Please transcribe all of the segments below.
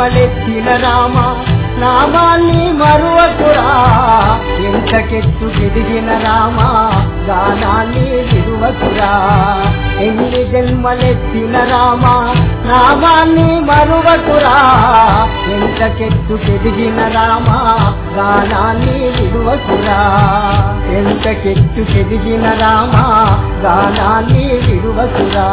జన్మలెత్తిన రామ నామాన్ని మరువకురా ఎంతకెత్తు ఎదిగిన రామ గానాన్ని విడువకురా ఎన్ని జన్మలెత్తిన రామ నామాన్ని మరువకురా ఎంతకెత్తు ఎదిగిన రామ గానాన్ని విడువకురా ఎంతకెత్తు ఎదిగిన రామ గానాన్ని విడువకురా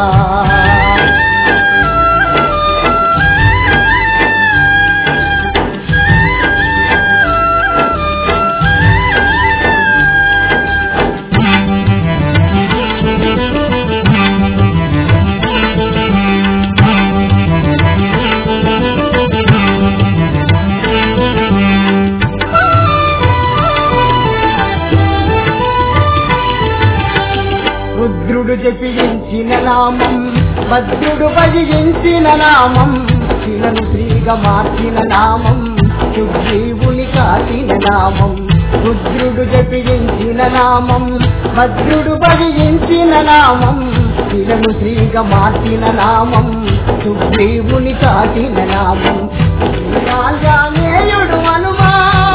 రుద్రుడు జపించిన నామం భద్రుడు భజించిన నామం శిలను శ్రీగా మార్చిన నామం సుగ్రీవుని కాచిన నామం రుద్రుడు జపించిన నామం భద్రుడు భజించిన నామం శిలను శ్రీగా మార్చిన నామం సుగ్రీవుని కాచిన నామం రాజానేయుడు హనుమా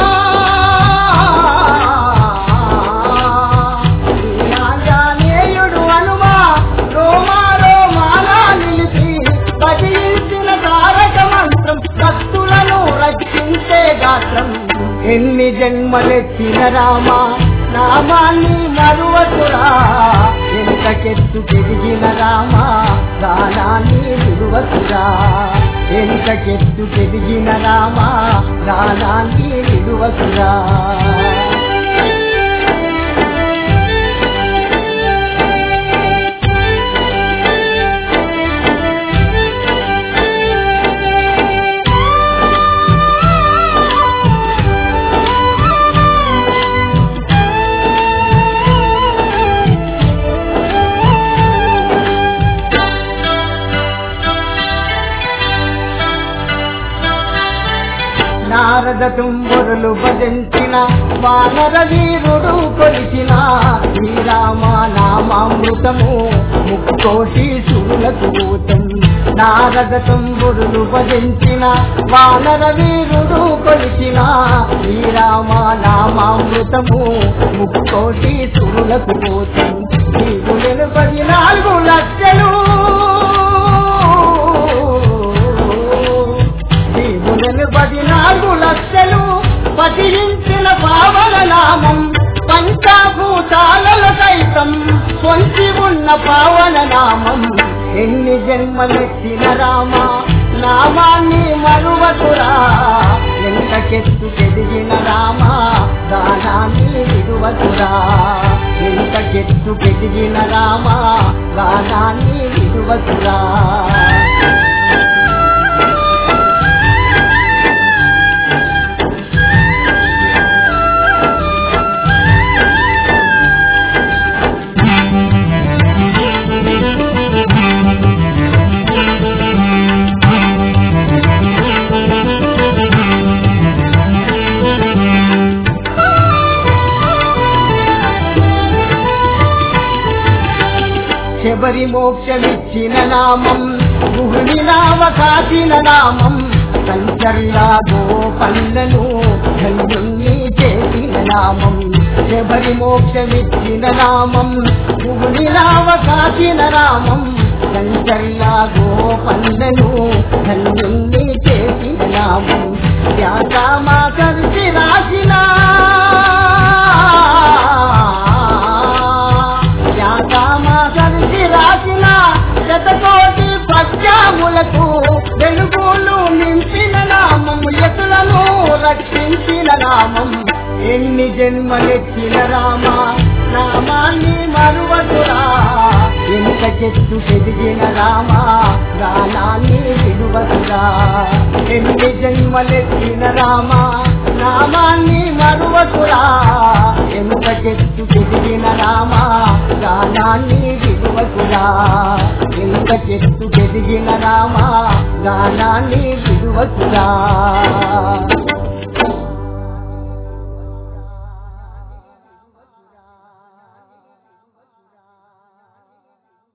రాజానేయుడు హనుమా రోమా రోమాలా నిలిపి భజించిన తారక మంత్రం భక్తులను రక్షించే గాత్రం ఎన్ని జన్మలెత్తిన రామ నామాన్ని మరువకురా ఎంతకెత్తు పెరిగిన రామ గానాన్ని విడువకురా ఎంతకెత్తు పెరిగిన రామ గానాన్ని విడువకురా నారద తుంబురులు భజించిన వానర వీరుడు కొలిచిన శ్రీరామ నామామృతము ముక్కోటి సురులకు ఊతం నారద తుంబురులు భజించిన వానర వీరుడు కొలిచిన శ్రీరామ నామామృతము ముక్కోటి సురులకు ఊతం నీవు పదినాలుగు లక్షలు దేవులను పదినాలుగు లక్షలు పఠించిన పావన నామం పంచాభూతాలలో సైతం పొంచి ఉన్న పావన నామం ఎన్ని జన్మలెత్తిన రామ నామాన్ని మరువకురా ఎంతకెత్తు ఎదిగిన రామ గానాన్ని విడువకురా ఎంతకెత్తు ఎదిగిన రామ గానాన్ని విడువకురా శబరి మోక్షమిచ్చిన నామం గుహుని నామ కాచిన నామం సంచర్యా గోపన్నను ధన్యుణ్ణి చేసిన నామం శబరి మోక్షమిచ్చిన నామం గుహుని నామ కాచిన నామం సంచర్యా గోపన్నను ధన్యుణ్ణి చేసిన నామం వ్యాసామా కలిసి రాసిన వ్యాసామా కలిసి రాసిన శతకోటి పద్యాములకు వెలుగులు నింపిన నామం ఎతులను రక్షించిన నామం ఎన్ని జన్మలెత్తిన రామ నామాన్ని మరువకురా ఎంత చెట్టు ఎదిగిన రామ గానాన్ని విడువకురా ఎన్ని జన్మలెత్తిన రామ నామాన్ని మరువకురా ఎంత చెట్టు ఎదిగిన రామ గానాన్ని విడువకురా ఎంత చెట్టు ఎదిగిన రామ గానాన్ని విడువకురా